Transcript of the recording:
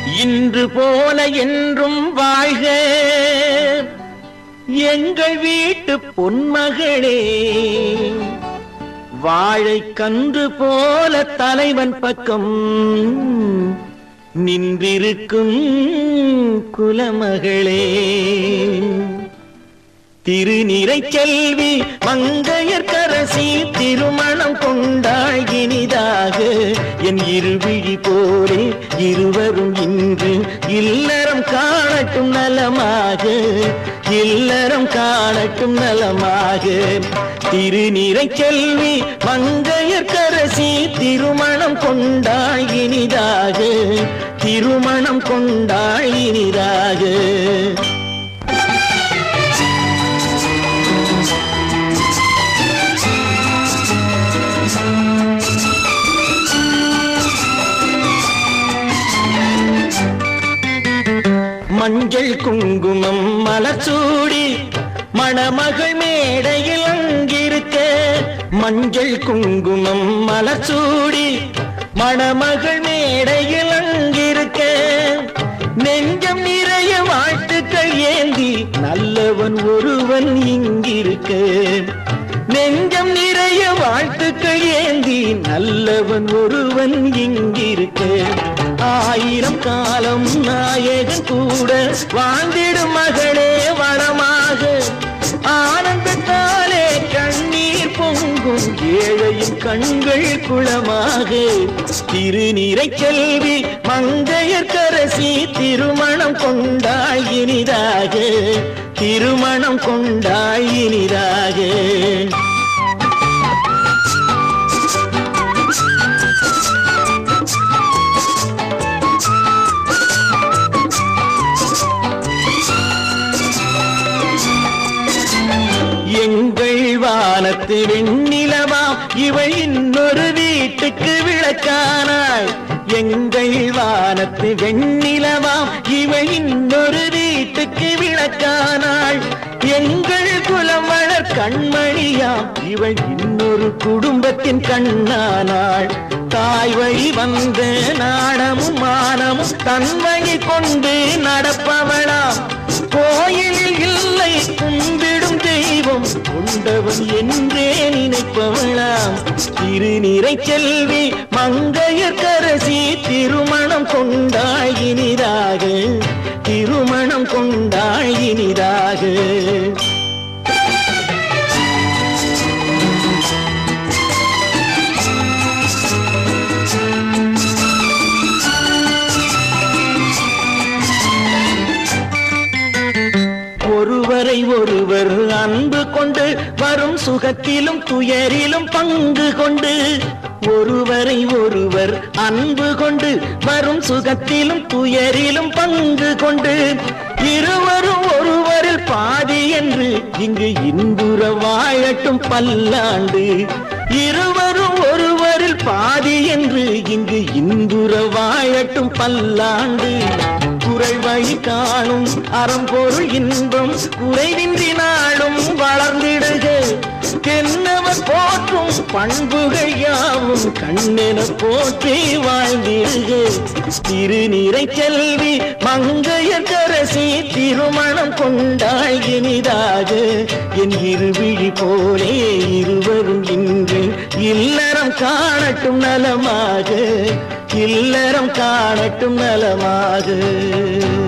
இன்று போல என்றும் வாழ்க எங்கள் வீட்டு பொன்மகளே வாழை கன்று போல தலைவன் பக்கம் நின்றிருக்கும் குலமகளே திருநிறை செல்வி மங்கையர்கரசி திருமணம் கொண்டாள் இனிதாக என் இருவிழி போலே இருவரும் இன்று இல்லறம் காணட்டும் நலமாக இல்லறம் காணட்டும் நலமாக திருநிறை செல்வி மங்கையர்கரசி திருமணம் கொண்டாள் இனிதாக திருமணம் கொண்டாள் இனிதாக மஞ்சள் குங்குமம் மலச்சூடி மணமகள் மேடையில் அங்கிருக்க மஞ்சள் குங்குமம் மலச்சூடி மணமகள் மேடையில் அங்கிருக்க நெஞ்சம் நிறைய வாழ்த்துக்கள் ஏந்தி நல்லவன் ஒருவன் இங்கிருக்க நெஞ்சம் நிறைய வாழ்த்துக்கள் ஏந்தி நல்லவன் ஒருவன் இங்கிருக்க ஆயிரம் காலம் நாயகன் கூட வாழ்ந்திடும் மகளே வளமாக ஆனந்தத்தாலே கண்ணீர் பொங்கும் ஏழையின் கண்கள் குளமாக திருநீரை செல்வி மங்கையர்கரசி திருமணம் கொண்டாய் இனிதாக திருமணம் கொண்டாய் இனிதாக எங்கள் வானத்து வெண்ணிலவா இவள் இன்னொரு வீட்டுக்கு விளக்கானாள் எங்கள் வானத்து வெண்ணிலவா இவள் இன்னொரு வீட்டுக்கு விளக்கானாள் எங்கள் குலம் வளர் கண்மணியாம் இவள் இன்னொரு குடும்பத்தின் கண்ணானாள் தாய் வழி வந்த நாணமும் மானமும் தன்மையை கொண்டு நடப்பவளாம் கோயிலில் இல்லை கும்பிடும் தெய்வம் கொண்டவன் என்றே நினைப்பவளாம் திருநிறை செல்வி மங்கையர்கரசி திருமணம் கொண்டாய் இனிதாக திருமணம் கொண்டாய் இனிதாக ஒருவரை ஒருவர் அன்பு கொண்டு வரும் சுகத்திலும் துயரிலும் பங்கு கொண்டு ஒருவரை ஒருவர் அன்பு கொண்டு வரும் சுகத்திலும் துயரிலும் பங்கு கொண்டு இருவரும் ஒருவரில் பாதி என்று இங்கு இன்புற வாழட்டும் பல்லாண்டு இருவரும் ஒருவரில் பாதி என்று இங்கு இன்புற வாழட்டும் பல்லாண்டு குறை வழி காணும் அறம்பொருள் இன்பம் குறைவின்றி நாடும் வளர்ந்திடுக தென்னவர் போற்றும் பண்புகள் யாவும் கண்ணென போற்றி வாழ்ந்திடுக திருநீரை செல்வி மங்கையர்கரசி திருமணம் கொண்டாள் இனிதாக என் இருவிழி போலே இருவரும் இன்று இல்லறம் காணட்டும் நலமாக இல்லறம் காணட்டும் நலமாக